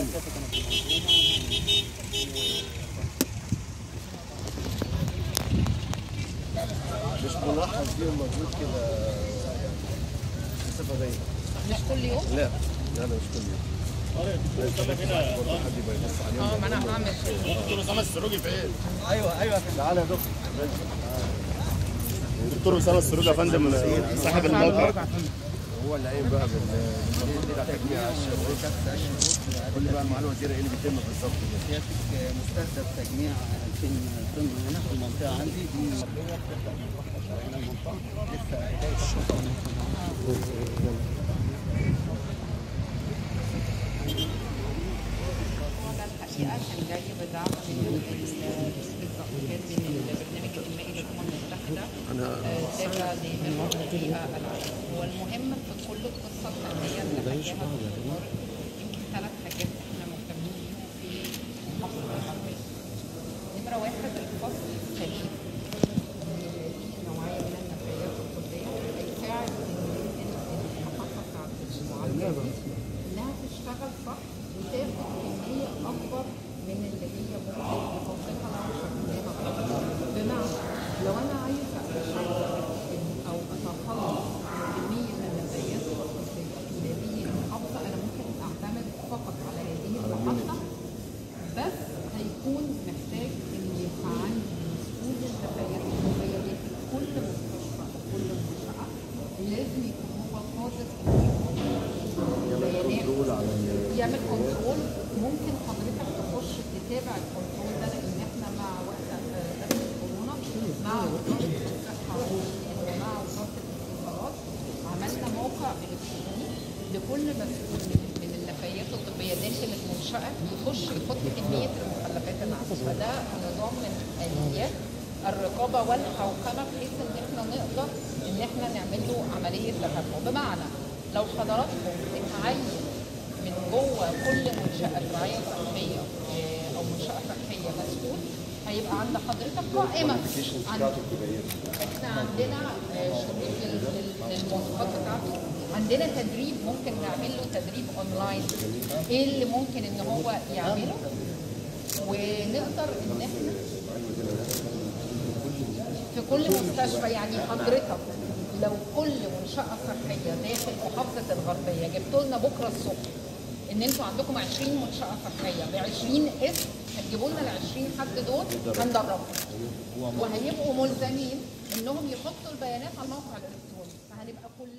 مش ملاحظ فيهم موجود كده يعني بصفه دايما مش كل يوم لا لا لا مش كل يوم برضه حد يبقى يبص عليهم اه ما انا هعمل كده دكتور اسامه السروجي فين؟ ايوه ايوه تعالى يا دكتور دكتور اسامه السروجي يا فندم صاحب الموقع هو اللي قايم بقى بال بتاع تجميع الشروط قول لي بقى معالي الوزير ايه اللي بيتم بالظبط كده سيادتك مستهدف تجميع 2000 طن هنا في المنطقة عندي دي لسه بداية الشغل الحقيقه كان جاي بدعم من الاسم الزقاقات من البرنامج الانمائي للامم المتحده آه، تابع لمحور البيئه العالميه والمهم في كل القصه الفنيه اللي حكاها الدكتور يمكن ثلاث حاجات احنا مهتمين بيهم في محافظه الغربيه نمره واحد الفصل السليم في نوعيه من النفايات الطبيه هيساعد ان إن المحطه بتاعت المعالجه دي انها تشتغل صح وتاخد كميه اكبر من اللي هي ممكن تفضلها لو شغلها غلط. بمعنى لو انا عايزه اشغل او اتخلص من كميه النفايات الطبيه اللي هي المحافظه انا ممكن اعتمد فقط على هذه المحطه بس هيكون محتاج ان يبقى عندي مسؤول النفايات الطبيه دي في كل مستشفى وكل منشاه لازم يكون هو قادر انه يكون يعمل كنترول ممكن حضرتك تخش تتابع الكنترول ده لان احنا مع وقت آه، ازمه كورونا مع وزاره الصحه والسكان ومع وزاره الاتصالات عملنا موقع الكتروني لكل مسؤول من- من النفايات الطبيه داخل المنشاه يخش يحط كميه المخلفات اللي عنده فده نظام من اليات الرقابه والحوكمه بحيث ان احنا نقدر ان احنا نعمل له عمليه تتبع بمعنى لو حضراتكم اتعين من جوه كل منشأة رعاية صحية آه، أو منشأة صحية مسؤول هيبقى عند حضرتك قائمة عن- احنا عندنا آه، شروط لل- لل- للمواصفات بتاعته عندنا تدريب ممكن نعمل له تدريب اونلاين ايه اللي ممكن ان هو يعمله ونقدر ان احنا في كل مستشفى يعني حضرتك لو كل منشأة صحية داخل محافظة الغربية جبتوا لنا بكرة الصبح ان انتوا عندكم 20 منشأة صحية ب 20 اسم هتجيبوا لنا ال 20 حد دول هندربهم وهيبقوا ملزمين انهم يحطوا البيانات على الموقع الالكتروني فهنبقى كلنا